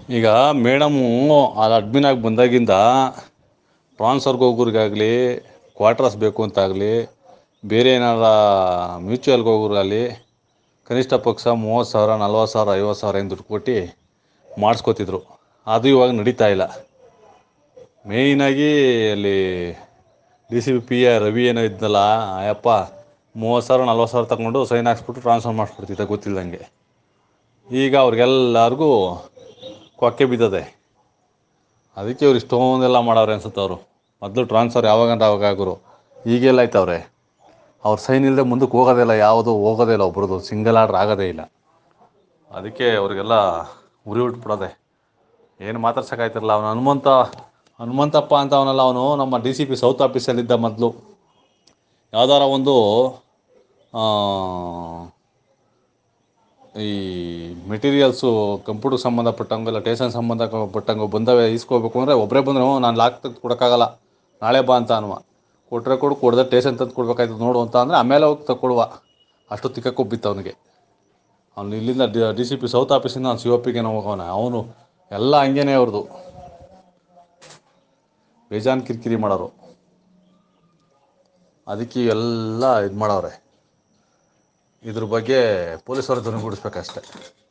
ಈಗ ಮೇಡಮು ಅದು ಅಡ್ಮಿನ್ ಆಗಿ ಬಂದಾಗಿಂದ ಟ್ರಾನ್ಸ್ಫರ್ಗೆ ಹೋಗೋರಿಗಾಗಲಿ ಕ್ವಾರ್ಟರ್ಸ್ ಬೇಕು ಅಂತಾಗಲಿ ಬೇರೆ ಏನಾರ ಮ್ಯೂಚುವಲ್ಗೆ ಹೋಗೋರಾಗಲಿ ಕನಿಷ್ಠ ಪಕ್ಷ ಮೂವತ್ತು ಸಾವಿರ ನಲ್ವತ್ತು ಸಾವಿರ ಐವತ್ತು ಸಾವಿರ ಏನು ದುಡ್ಡು ಕೊಟ್ಟು ಮಾಡಿಸ್ಕೋತಿದ್ರು ಅದು ಇವಾಗ ನಡೀತಾ ಇಲ್ಲ ಮೇಯ್ನಾಗಿ ಅಲ್ಲಿ D C P P A Ravi ಏನೋ ಇದ್ನಲ್ಲ ಅಯ್ಯಪ್ಪ ಮೂವತ್ತು ಸಾವಿರ ನಲ್ವತ್ತು ಸಾವಿರ ತಗೊಂಡು ಸೈನ್ ಹಾಕ್ಸ್ಬಿಟ್ಟು ಟ್ರಾನ್ಸ್ಫರ್ ಮಾಡಿಸ್ಬಿಡ್ತಿದ್ದ ಗೊತ್ತಿಲ್ದಂಗೆ ಈಗ ಅವ್ರಿಗೆಲ್ಲರಿಗೂ ಕೊಕ್ಕೆ ಬಿದ್ದದೆ ಅದಕ್ಕೆ ಇವ್ರು ಇಷ್ಟೊಂದೆಲ್ಲ ಮಾಡವ್ರೆ ಅನ್ಸುತ್ತೆ ಅವರು ಮೊದಲು ಟ್ರಾನ್ಸ್ಫರ್ ಯಾವಾಗಂತ ಅವಾಗ ಆಗೋರು ಈಗೆಲ್ಲ ಆಯ್ತವ್ರೆ ಅವ್ರ ಸೈನ್ ಇಲ್ಲದೆ ಮುಂದಕ್ಕೆ ಹೋಗೋದೇ ಇಲ್ಲ ಯಾವುದು ಹೋಗೋದೇ ಇಲ್ಲ ಒಬ್ರದ್ದು ಸಿಂಗಲ್ ಆರ್ಡ್ರ್ ಆಗೋದೇ ಇಲ್ಲ ಅದಕ್ಕೆ ಅವ್ರಿಗೆಲ್ಲ ಉರಿ ಬಿಟ್ಬಿಡೋದೆ ಏನು ಮಾತಾಡ್ಸೋಕ್ಕಾಯ್ತಿರಲ್ಲ ಅವನು ಹನುಮಂತ ಹನುಮಂತಪ್ಪ ಅಂತ ಅವನಲ್ಲ ಅವನು ನಮ್ಮ ಡಿ ಸಿ ಪಿ ಸೌತ್ ಆಫೀಸಲ್ಲಿದ್ದ ಮೊದಲು ಯಾವ್ದಾರ ಒಂದು ಆ, ಈ ಮೆಟೀರಿಯಲ್ಸು ಕಂಪ್ಯೂಟರ್ ಸಂಬಂಧಪಟ್ಟಂಗೆ ಇಲ್ಲ ಟೇಷನ್ ಸಂಬಂಧಪಟ್ಟಂಗೆ ಬಂದವೆ ಇಸ್ಕೋಬೇಕು ಅಂದರೆ ಒಬ್ಬರೇ ಬಂದರೆ ನಾನು ಲಾಕ್ ತೆಗ್ದು ಕೊಡೋಕ್ಕಾಗಲ್ಲ ನಾಳೆ ಬಾ ಅಂತ ಅನ್ನುವ ಕೊಟ್ಟರೆ ಕೊಡು ಕೊಡದೆ ಟೇಷನ್ ತಂದು ಕೊಡ್ಬೇಕಾಯ್ತದೆ ನೋಡು ಅಂತ ಅಂದರೆ ಆಮೇಲೆ ಹೋಗಿ ತಗೊಳ್ಳುವ ಅಷ್ಟು ತಿಕ್ಕಕ್ಕೊಬ್ಬಿತ್ತು ಅವನಿಗೆ ಅವ್ನು ಇಲ್ಲಿಂದ ಡಿ ಸಿ ಪಿ ಸೌತ್ ಆಫೀಸಿಂದ ಅವ್ನು ಸಿ ಒ ಪಿಗೆ ಹೋಗೋನೆ ಅವನು ಎಲ್ಲ ಹಂಗೇನೆ ಅವ್ರದ್ದು ಬೇಜಾನ್ ಕಿರಿಕಿರಿ ಮಾಡೋರು ಅದಕ್ಕೆ ಎಲ್ಲ ಇದು ಮಾಡವ್ರೆ ಇದ್ರ ಬಗ್ಗೆ ಪೊಲೀಸರು ಧ್ವನಿಗೂಡಿಸ್ಬೇಕಷ್ಟೆ